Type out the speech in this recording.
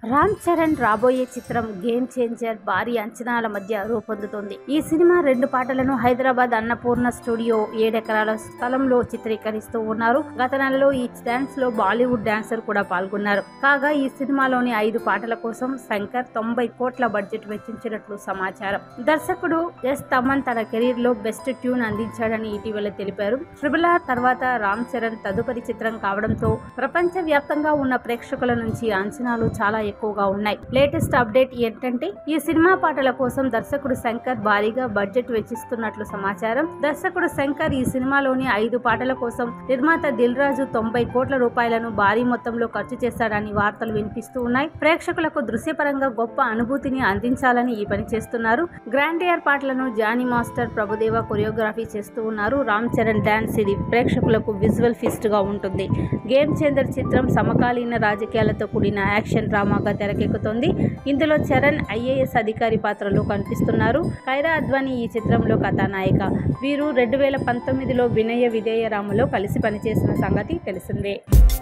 రామ్ చరణ్ రాబోయే చిత్రం game changer భారీ అంచనాల మధ్య రూపొందుతోంది ఈ సినిమా రెండు పాటలను హైదరాబాద్ అన్నపూర్ణ స్టూడియో ఏడెకరాల స్థలంలో చిత్రీకరిస్తూ ఉన్నారు గత నెలలో ఈ డాన్స్ లో బాలీవుడ్ డాన్సర్ కూడా పాల్గొన్నారు కాగా ఈ సినిమాలోని ఐదు పాటల కోసం శంకర్ తొంభై కోట్ల బడ్జెట్ వెచ్చించినట్లు సమాచారం దర్శకుడు ఎస్ తమన్ తన కెరీర్ లో బెస్ట్ ట్యూన్ అందించాడని ఇటీవల తెలిపారు ట్రిబుల్ ఆర్ తర్వాత రామ్ చరణ్ తదుపరి చిత్రం కావడంతో ప్రపంచ వ్యాప్తంగా ఉన్న ప్రేక్షకుల నుంచి అంచనాలు చాలా ఎక్కువగా ఉన్నాయి లేటెస్ట్ అప్డేట్ ఏంటంటే ఈ సినిమా పాటల కోసం దర్శకుడు శంకర్ భారీగా బడ్జెట్ వెచ్చిస్తున్నట్లు సమాచారం దర్శకుడు శంకర్ ఈ సినిమాలోని ఐదు పాటల కోసం నిర్మాత దిల్ రాజు తొంభై కోట్ల రూపాయలను భారీ మొత్తంలో ఖర్చు చేశాడని వార్తలు వినిపిస్తూ ఉన్నాయి ప్రేక్షకులకు దృశ్యపరంగా గొప్ప అనుభూతిని అందించాలని ఈ పని చేస్తున్నారు గ్రాండియర్ పాటలను జానీ మాస్టర్ ప్రభుదేవ కొరియోగ్రఫీ చేస్తూ ఉన్నారు రామ్ చరణ్ డాన్స్ ఇది ప్రేక్షకులకు విజువల్ ఫీస్ట్ గా ఉంటుంది గేమ్ చేంజర్ చిత్రం సమకాలీన రాజకీయాలతో కూడిన యాక్షన్ డ్రామాగా తెరకెక్కుతోంది ఇందులో చరణ్ ఐఏఎస్ అధికారి పాత్రలో కనిపిస్తున్నారు కైరా అద్వానీ ఈ చిత్రంలో కథానాయిక వీరు రెండు వేల పంతొమ్మిదిలో వినయ విధేయ రాములో కలిసి పనిచేసిన సంగతి తెలిసిందే